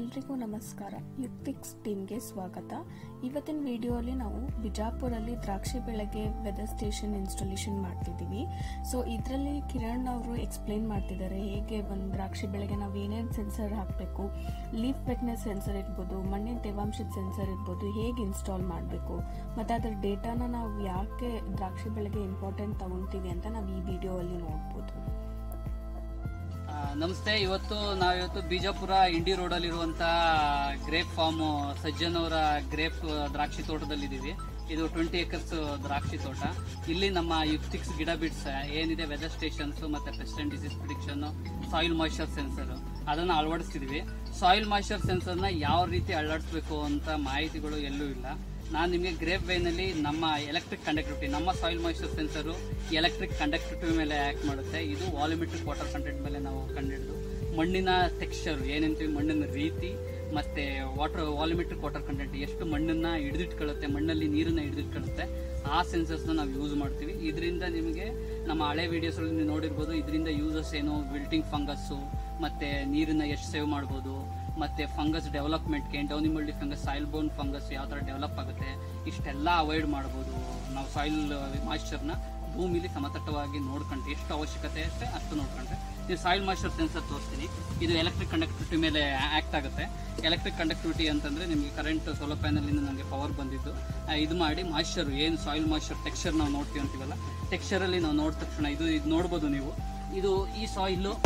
ಎಲ್ರಿಗೂ ನಮಸ್ಕಾರ ಯುಕ್ತಿಕ್ಸ್ ಟೀಮ್ಗೆ ಸ್ವಾಗತ ಇವತ್ತಿನ ವಿಡಿಯೋಲಿ ನಾವು ಬಿಜಾಪುರಲ್ಲಿ ದ್ರಾಕ್ಷಿ ಬೆಳೆಗೆ ವೆದರ್ ಸ್ಟೇಷನ್ ಇನ್ಸ್ಟಾಲೇಷನ್ ಮಾಡ್ತಿದ್ದೀವಿ ಸೊ ಇದರಲ್ಲಿ ಕಿರಣ್ ಅವರು ಎಕ್ಸ್ಪ್ಲೈನ್ ಮಾಡ್ತಿದ್ದಾರೆ ಹೇಗೆ ಒಂದು ದ್ರಾಕ್ಷಿ ಬೆಳೆಗೆ ನಾವು ಏನೇನು ಸೆನ್ಸರ್ ಹಾಕಬೇಕು ಲೀಫ್ ವೆಟ್ನೆಸ್ ಸೆನ್ಸರ್ ಇರ್ಬೋದು ಮಣ್ಣಿನ ತೇವಾಂಶದ ಸೆನ್ಸರ್ ಇರ್ಬೋದು ಹೇಗೆ ಇನ್ಸ್ಟಾಲ್ ಮಾಡಬೇಕು ಮತ್ತು ಅದರ ಡೇಟಾನ ನಾವು ಯಾಕೆ ದ್ರಾಕ್ಷಿ ಬೆಳೆಗೆ ಇಂಪಾರ್ಟೆಂಟ್ ತಗೊಳ್ತೀವಿ ಅಂತ ನಾವು ಈ ವಿಡಿಯೋಲ್ಲಿ ನೋಡ್ಬೋದು ಆ, ನಮಸ್ತೆ ಇವತ್ತು ನಾವಿವತ್ತು ಬಿಜಾಪುರ ಇಂಡಿ ರೋಡ್ ಅಲ್ಲಿರುವಂತ ಗ್ರೇಪ್ ಫಾರ್ಮ್ ಸಜ್ಜನ್ ಅವರ ಗ್ರೇಪ್ ದ್ರಾಕ್ಷಿ ತೋಟದಲ್ಲಿದ್ದೀವಿ ಇದು ಟ್ವೆಂಟಿ ಏಕರ್ಸ್ ದ್ರಾಕ್ಷಿ ತೋಟ ಇಲ್ಲಿ ನಮ್ಮ ಯುಕ್ತಿಕ್ಸ್ ಗಿಡ ಬಿಡ್ಸ್ ಏನಿದೆ ವೆದರ್ ಸ್ಟೇಷನ್ಸ್ ಮತ್ತೆ pest and disease prediction soil moisture sensor ಅದನ್ನ ಅಳವಡಿಸ್ತಿದೀವಿ ಸಾಯಿಲ್ ಮಾಯ್ಚರ್ ಸೆನ್ಸರ್ನ ಯಾವ ರೀತಿ ಅಳವಡಿಸ್ಬೇಕು ಅಂತ ಮಾಹಿತಿಗಳು ಎಲ್ಲೂ ಇಲ್ಲ ನಾನು ನಿಮಗೆ ಗ್ರೇಪ್ ವೈನಲ್ಲಿ ನಮ್ಮ ಎಲೆಕ್ಟ್ರಿಕ್ ಕಂಡಕ್ಟಿವಿಟಿ ನಮ್ಮ soil moisture sensor electric conductivity ಮೇಲೆ ಆ್ಯಕ್ಟ್ ಮಾಡುತ್ತೆ ಇದು ವಾಲ್ಯೂಮೆಟ್ರಿಕ್ ವಾಟರ್ ಕಂಟೆಂಟ್ ಮೇಲೆ ನಾವು ಕಂಡಿಡಿದು ಮಣ್ಣಿನ ಟೆಕ್ಸ್ಚರ್ ಏನಂತೀವಿ ಮಣ್ಣಿನ ರೀತಿ ಮತ್ತೆ ವಾಟರ್ ವಾಲ್ಯೂಮೆಟ್ರಿಕ್ ವಾಟರ್ ಕಂಟೆಂಟ್ ಎಷ್ಟು ಮಣ್ಣನ್ನ ಹಿಡಿದಿಟ್ಕೊಳ್ಳುತ್ತೆ ಮಣ್ಣಲ್ಲಿ ನೀರನ್ನ ಹಿಡಿದಿಟ್ಕೊಳ್ಳುತ್ತೆ ಆ ಸೆನ್ಸರ್ಸ್ನ ನಾವು ಯೂಸ್ ಮಾಡ್ತೀವಿ ಇದರಿಂದ ನಿಮಗೆ ನಮ್ಮ ಹಳೆ ವಿಡಿಯೋಸ್ ಅಲ್ಲಿ ನೀವು ನೋಡಿರ್ಬೋದು ಇದರಿಂದ ಯೂಸಸ್ ಏನು ವಿಲ್ಟಿಂಗ್ ಫಂಗಸ್ಸು ಮತ್ತೆ ನೀರನ್ನ ಎಷ್ಟು ಸೇವ್ ಮಾಡ್ಬೋದು ಮತ್ತೆ ಫಂಗಸ್ ಡೆವಲಪ್ಮೆಂಟ್ಗೆ ಡೌನಿಮಲ್ಡಿ ಫಂಗಸ್ ಸಾಯಿಲ್ ಬೋನ್ ಫಂಗಸ್ ಯಾವ ಥರ ಡೆವಲಪ್ ಆಗುತ್ತೆ ಇಷ್ಟೆಲ್ಲ ಅವಾಯ್ಡ್ ಮಾಡ್ಬೋದು ನಾವು ಸಾಯಿಲ್ ಮಾಯಿಶ್ಚರ್ನ ಭೂಮಿಲಿ ಸಮತಟ್ಟವಾಗಿ ನೋಡ್ಕೊಂಡ್ರೆ ಎಷ್ಟು ಅವಶ್ಯಕತೆ ಅಷ್ಟೇ ಅಷ್ಟು ನೋಡ್ಕೊಂಡ್ರೆ ನೀವು ಸಾಯಿಲ್ ಮಾಯಿಶ್ಚರ್ ಸೆನ್ಸರ್ ತೋರಿಸ್ತೀನಿ ಇದು ಎಲೆಕ್ಟ್ರಿಕ್ ಕಂಡಕ್ಟಿವಿಟಿ ಮೇಲೆ ಆಕ್ಟ್ ಆಗುತ್ತೆ ಎಲೆಕ್ಟ್ರಿಕ್ ಕಂಡಕ್ಟಿವಿಟಿ ಅಂತಂದ್ರೆ ನಿಮಗೆ ಕರೆಂಟ್ ಸೋಲಾರ್ ಪ್ಯಾನಲ್ ಇಂದ ನಮಗೆ ಪವರ್ ಬಂದಿದ್ದು ಆ, ಇದು ಮಾಡಿ ಮಾಯಿಶ್ಚರ್ ಏನು ಸಾಯಿಲ್ ಮಾಯಿಶ್ಚರ್ ಟೆಕ್ಸ್ಚರ್ ನಾವು ನೋಡ್ತೀವಿ ಅಂತೀವಲ್ಲ ಟೆಕ್ಸ್ಚರ್ ಅಲ್ಲಿ ನಾವು ನೋಡಿದ ತಕ್ಷಣ ಇದು ಇದು ನೋಡ್ಬೋದು ನೀವು ಇದು ಈ ಸಾಯಿಲ್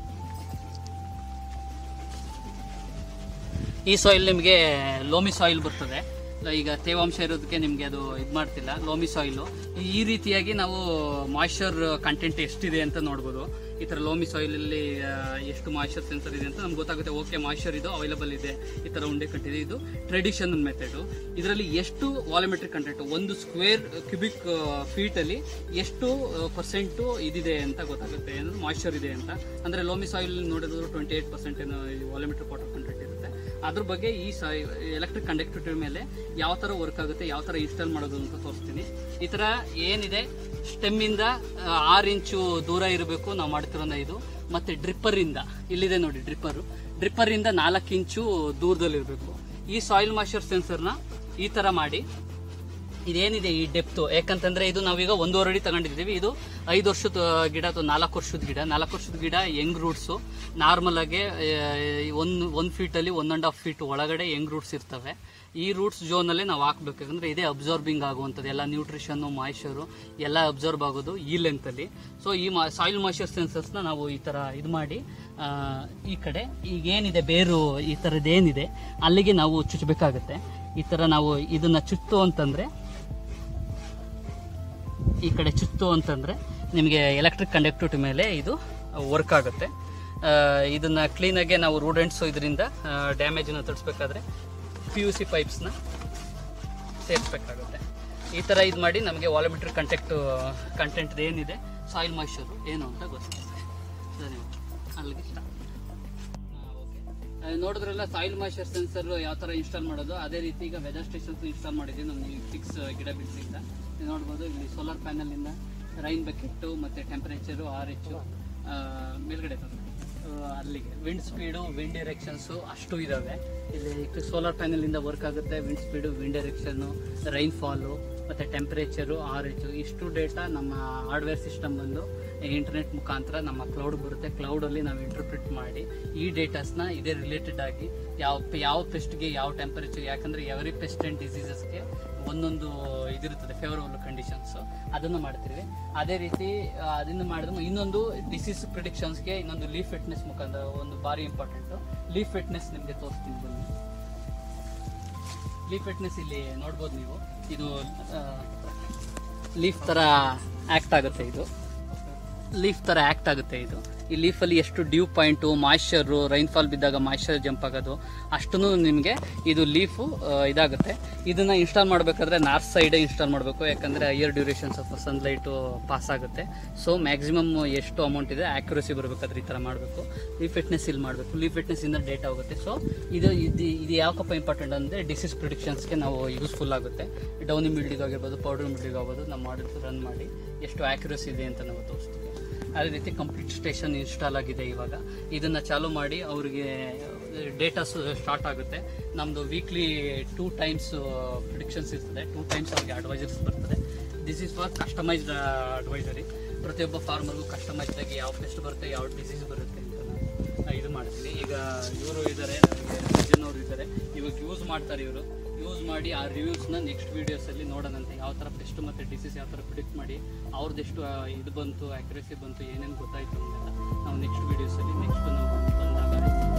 ಈ ಸಾಯಿಲ್ ನಿಮಗೆ ಲೋಮಿ ಸಾಯಿಲ್ ಬರ್ತದೆ ಈಗ ತೇವಾಂಶ ಇರೋದಕ್ಕೆ ನಿಮಗೆ ಅದು ಇದು ಮಾಡ್ತಿಲ್ಲ ಲೋಮಿ ಸಾಯಿಲು ಈ ರೀತಿಯಾಗಿ ನಾವು ಮಾಯ್ಶ್ಚರ್ ಕಂಟೆಂಟ್ ಎಷ್ಟಿದೆ ಅಂತ ನೋಡ್ಬೋದು ಈ ಥರ ಲೋಮಿ ಸಾಯಿಲಲ್ಲಿ ಎಷ್ಟು ಮಾಯ್ಶ್ಚರ್ ಸೆನ್ಸರ್ ಇದೆ ಅಂತ ನಮ್ಗೆ ಗೊತ್ತಾಗುತ್ತೆ ಓಕೆ ಮಾಯ್ಶ್ಚರ್ ಇದು ಅವೈಲಬಲ್ ಇದೆ ಈ ಥರ ಉಂಡೆ ಕಟ್ಟಿದೆ ಇದು ಟ್ರೆಡಿಷನಲ್ ಮೆಥಡು ಇದರಲ್ಲಿ ಎಷ್ಟು ವಾಲ್ಯೂಮೆಟ್ರಿಕ್ ಕಂಟೆಂಟ್ ಒಂದು ಸ್ಕ್ವೇರ್ ಕ್ಯೂಬಿಕ್ ಫೀಟಲ್ಲಿ ಎಷ್ಟು ಪರ್ಸೆಂಟು ಇದಿದೆ ಅಂತ ಗೊತ್ತಾಗುತ್ತೆ ಅಂದ್ರೆ ಮಾಯ್ಶ್ಚರ್ ಇದೆ ಅಂತ ಅಂದರೆ ಲೋಮಿ ಸಾಯಿಲ್ ನೋಡಿದ್ರು ಟ್ವೆಂಟಿ ಏಟ್ ಪರ್ಸೆಂಟ್ ಏನೋ ವಾಲ್ಯೂಮೆಟ್ರಿಕ್ ವಾಟರ್ ಕಂಟೆಂಟ್ ಇರುತ್ತೆ ಅದ್ರ ಬಗ್ಗೆ ಈ ಎಲೆಕ್ಟ್ರಿಕ್ ಕಂಡಕ್ಟಿವಿಟಿ ಮೇಲೆ ಯಾವ ತರ ವರ್ಕ್ ಆಗುತ್ತೆ ಯಾವ ತರ ಇನ್ಸ್ಟಾಲ್ ಮಾಡೋದು ಅಂತ ತೋರಿಸ್ತೀನಿ ಈ ತರ ಏನಿದೆ ಸ್ಟೆಮ್ ಇಂದ ಆ, ಆರು ಇಂಚು ದೂರ ಇರಬೇಕು ನಾವು ಮಾಡ್ತಿರೋದ ಇದು ಮತ್ತೆ ಡ್ರಿಪ್ಪರ್ ಇಂದ ಇಲ್ಲಿದೆ ನೋಡಿ ಡ್ರಿಪ್ಪರ್ ಡ್ರಿಪ್ಪರ್ ಇಂದ ನಾಲ್ಕು ಇಂಚು ದೂರದಲ್ಲಿ ಇರಬೇಕು ಈ ಸಾಯಿಲ್ ಮಾಯ್ಚರ್ ಸೆನ್ಸರ್ನ ಈ ತರ ಮಾಡಿ ಇದೇನಿದೆ ಈ ಡೆಪ್ತು ಯಾಕಂತಂದ್ರೆ ಇದು ನಾವೀಗ ಒಂದೂವರೆ ಅಡಿ ತಗೊಂಡಿದ್ದೀವಿ ಇದು ಐದು ವರ್ಷದ ಗಿಡ ಅಥವಾ ನಾಲ್ಕು ವರ್ಷದ ಗಿಡ ನಾಲ್ಕು ವರ್ಷದ ಗಿಡ ಯಂಗ್ ರೂಟ್ಸು ನಾರ್ಮಲ್ ಆಗಿ ಒಂದು ಒಂದು ಫೀಟಲ್ಲಿ ಒನ್ ಆ್ಯಂಡ್ ಹಾಫ್ ಫೀಟ್ ಒಳಗಡೆ ಯಂಗ್ ರೂಟ್ಸ್ ಇರ್ತವೆ ಈ ರೂಟ್ಸ್ ಝೋನಲ್ಲಿ ನಾವು ಹಾಕ್ಬೇಕು ಯಾಕಂದ್ರೆ ಇದೇ ಅಬ್ಸಾರ್ಬಿಂಗ್ ಆಗುವಂಥದ್ದು ಎಲ್ಲ ನ್ಯೂಟ್ರಿಷನ್ನು ಮಾಯ್ಚರು ಎಲ್ಲ ಅಬ್ಸರ್ವ್ ಆಗೋದು ಈ ಲೆಂತಲ್ಲಿ ಸೊ ಈ ಮಾ ಸಾಯಿಲ್ ಮಾಯ್ಚರ್ ಸೆನ್ಸರ್ಸ್ನ ನಾವು ಈ ಥರ ಇದು ಮಾಡಿ ಆ, ಈ ಕಡೆ ಈಗ ಏನಿದೆ ಬೇರು ಈ ಥರದ್ದು ಏನಿದೆ ಅಲ್ಲಿಗೆ ನಾವು ಚುಚ್ಚಬೇಕಾಗತ್ತೆ ಈ ಥರ ನಾವು ಇದನ್ನ ಚುತ್ತು ಅಂತಂದ್ರೆ ಈ ಕಡೆ ಚುತ್ತು ಅಂತಂದ್ರೆ ನಿಮಗೆ ಎಲೆಕ್ಟ್ರಿಕ್ ಕಂಡಕ್ಟಿವಿಟಿ ಮೇಲೆ ಇದು ವರ್ಕ್ ಆಗುತ್ತೆ ಆ, ಇದನ್ನ ಕ್ಲೀನಾಗೆ ನಾವು ರೂಡೆಂಟ್ಸ್ ಇದರಿಂದ ಡ್ಯಾಮೇಜನ್ನು ತಡಿಸ್ಬೇಕಾದ್ರೆ ಪಿ ಯು ಸಿ ಪೈಪ್ಸ್ನ ಸೇರಿಸ್ಬೇಕಾಗುತ್ತೆ ಈ ಥರ ಇದು ಮಾಡಿ ನಮಗೆ ವಾಲ್ಯೂಮೆಟ್ರಿಕ್ ಕಂಟೆಕ್ಟ್ ಕಂಟೆಂಟ್ ಏನಿದೆ ಸಾಯಿಲ್ ಮಾಯ್ಚರು ಏನು ಅಂತ ಗೊತ್ತಾಗುತ್ತೆ ಧನ್ಯವಾದ ಅಲ್ಲಿಗೆ stop. ಹಾ, okay. ಆ, ನೋಡಿದ್ರಲ್ಲ ಸಾಯಿಲ್ ಮಾಯ್ಚರ್ ಸೆನ್ಸರ್ ಯಾವ ತರ ಇನ್ಸ್ಟಾಲ್ ಮಾಡೋದು ಅದೇ ರೀತಿ ಈಗ ವೆದರ್ ಸ್ಟೇಷನ್ಸ್ ಇನ್ಸ್ಟಾಲ್ ಮಾಡಿದ್ವಿ ನಮ್ಮ ಫಿಕ್ಸ್ ಗಿಡ ಬಿಡಿಸಿಂದ ನೀವು ನೋಡ್ಬೋದು ಇಲ್ಲಿ ಸೋಲಾರ್ ಪ್ಯಾನಲ್ ಇಂದ ರೈನ್ ಬಕೆಟ್ ಮತ್ತೆ ಟೆಂಪರೇಚರು ಆರ್ ಎಚ್ ಮೇಲ್ಗಡೆ ತಂದು ಅಲ್ಲಿಗೆ ವಿಂಡ್ ಸ್ಪೀಡು ವಿಂಡ್ ಡೈರೆಕ್ಷನ್ಸು ಅಷ್ಟು ಇದಾವೆ ಇಲ್ಲಿ ಸೋಲಾರ್ ಪ್ಯಾನಲ್ ಇಂದ ವರ್ಕ್ ಆಗುತ್ತೆ wind speed wind direction rain fall ಮತ್ತೆ ಟೆಂಪರೇಚರು ಆರ್ ಎಚ್ ಇಷ್ಟು ಡೇಟಾ ನಮ್ಮ ಹಾರ್ಡ್ವೇರ್ ಸಿಸ್ಟಮ್ ಬಂದು ಇಂಟರ್ನೆಟ್ ಮುಖಾಂತರ ನಮ್ಮ ಕ್ಲೌಡ್ ಬರುತ್ತೆ ಕ್ಲೌಡಲ್ಲಿ ನಾವು ಇಂಟರ್ಪ್ರಿಟ್ ಮಾಡಿ ಈ ಡೇಟಾಸ್ನ ಇದೇ ರಿಲೇಟೆಡ್ ಆಗಿ ಯಾವ ಯಾವ ಪೆಸ್ಟ್ಗೆ ಯಾವ ಟೆಂಪರೇಚರ್ ಯಾಕಂದ್ರೆ ಎವರಿ ಪೆಸ್ಟ್ ಆ್ಯಂಡ್ ಡಿಸೀಸಸ್ಗೆ ಒಂದೊಂದು ಇದಿರುತ್ತದೆ ಫೇವರಬಲ್ ಕಂಡೀಷನ್ಸ್ ಅದನ್ನು ಮಾಡ್ತೀವಿ ಅದೇ ರೀತಿ ಆ, ಅದನ್ನು ಮಾಡಿದ್ರೆ ಇನ್ನೊಂದು ಡಿಸೀಸ್ ಪ್ರಿಡಿಕ್ಷನ್ಸ್ಗೆ ಇನ್ನೊಂದು ಲೀಫ್ ಫಿಟ್ನೆಸ್ ಮುಖಾಂತರ ಒಂದು ಭಾರಿ ಇಂಪಾರ್ಟೆಂಟ್ ಲೀಫ್ ಫಿಟ್ನೆಸ್ ನಿಮಗೆ ತೋರಿಸ್ತೀನಿ ಬನ್ನಿ ಲೀಫ್ ಫಿಟ್ನೆಸ್ ಇಲ್ಲಿ ನೋಡ್ಬೋದು ನೀವು ಇದು ಲೀಫ್ ತರ ಆಕ್ಟ್ ಆಗುತ್ತೆ ಇದು ಲೀಫ್ ತರ ಆಕ್ಟ್ ಆಗುತ್ತೆ ಇದು ಈ ಲೀಫಲ್ಲಿ ಎಷ್ಟು ಡ್ಯೂ ಪಾಯಿಂಟು ಮಾಯ್ಶ್ಚರು ರೈನ್ಫಾಲ್ ಬಿದ್ದಾಗ ಮಾಯ್ಶ್ಚರ್ ಜಂಪ್ ಆಗೋದು ಅಷ್ಟೂ ನಿಮಗೆ ಇದು ಲೀಫು ಇದಾಗುತ್ತೆ ಇದನ್ನ ಇನ್ಸ್ಟಾಲ್ ಮಾಡಬೇಕಾದ್ರೆ ನಾರ್ತ್ ಸೈಡ್ ಇನ್ಸ್ಟಾಲ್ ಮಾಡಬೇಕು ಯಾಕಂದ್ರೆ higher durations of sunlight pass ಆಗುತ್ತೆ ಸೊ ಮ್ಯಾಕ್ಸಿಮಮ್ ಎಷ್ಟು ಅಮೌಂಟ್ ಇದೆ ಆಕ್ಯುರಸಿ ಬರಬೇಕಾದ್ರೆ ಈ ಥರ ಮಾಡಬೇಕು ಲೀಫ್ ಫಿಟ್ನೆಸ್ ಇಲ್ಲಿ ಮಾಡಬೇಕು ಲೀಫ್ ಫಿಟ್ನೆಸ್ ಇಂದ ಡೇಟಾ ಹೋಗುತ್ತೆ ಸೊ ಇದು ಇದು ಇದು ಯಾಕಪ್ಪ ಇಂಪಾರ್ಟೆಂಟ್ ಅಂದರೆ ಡಿಸೀಸ್ ಪ್ರಿಡಿಕ್ಷನ್ಸ್ಗೆ ನಾವು ಯೂಸ್ಫುಲ್ ಆಗುತ್ತೆ ಡೌನಿ ಮಿಲ್ಡಿಗೆ ಆಗಿರ್ಬೋದು ಪೌಡರ್ ಮಿಲ್ಡಿಗೆ ಆಗ್ಬೋದು ನಾವು ಮಾಡಿ ರನ್ ಮಾಡಿ ಎಷ್ಟು ಆಕ್ಯುರಸಿ ಇದೆ ಅಂತ ನಾವು ತೋರಿಸ್ತೀವಿ ಅದೇ ರೀತಿ ಕಂಪ್ಲೀಟ್ ಸ್ಟೇಷನ್ ಇನ್ಸ್ಟಾಲ್ ಆಗಿದೆ ಇವಾಗ ಇದನ್ನ ಚಾಲೂ ಮಾಡಿ ಅವ್ರಿಗೆ ಡೇಟಾ ಸ್ಟಾರ್ಟ್ ಆಗುತ್ತೆ ನಮ್ದು ವೀಕ್ಲಿ ಟೂ ಟೈಮ್ಸ್ ಪ್ರಿಡಿಕ್ಷನ್ಸ್ ಇರ್ತದೆ ಟೂ ಟೈಮ್ಸ್ ಅವ್ರಿಗೆ ಅಡ್ವೈಸರ್ಸ್ ಬರ್ತದೆ this is for customised advisory ಪ್ರತಿಯೊಬ್ಬ ಫಾರ್ಮರ್ಗೂ ಕಸ್ಟಮೈಸ್ಡ್ ಆಗಿ ಯಾವ ಪೆಸ್ಟ್ ಬರುತ್ತೆ ಯಾವ ಡಿಸೀಸ್ ಬರುತ್ತೆ ಅಂತ ನಾವು ಇದು ಮಾಡ್ತೀವಿ ಈಗ ಇವರು ಇದ್ದಾರೆ ಜನ ಅವರು ಇದ್ದಾರೆ ಇವಾಗ ಯೂಸ್ ಮಾಡ್ತಾರೆ ಇವರು ಯೂಸ್ ಮಾಡಿ ಆ ರಿವ್ಯೂಸ್ನ ನೆಕ್ಸ್ಟ್ ವೀಡಿಯೋಸಲ್ಲಿ ನೋಡೋಣಂತೆ ಯಾವ ಥರ ಪೆಸ್ಟ್ ಮತ್ತು ಡಿಸೀಸ್ ಯಾವ ಥರ ಪ್ರಿಡಿಕ್ಟ್ ಮಾಡಿ ಅವ್ರದ್ದೆಷ್ಟು ಆ, ಇದು ಬಂತು ಆ್ಯಕ್ಯುರಸಿ ಬಂತು ಏನೇನು ಗೊತ್ತಾಯ್ತು ಅಂತೆಲ್ಲ ನಾವು ನೆಕ್ಸ್ಟ್ ವೀಡಿಯೋಸಲ್ಲಿ ನೆಕ್ಸ್ಟ್ ನಾವು ಬಂದಾಗ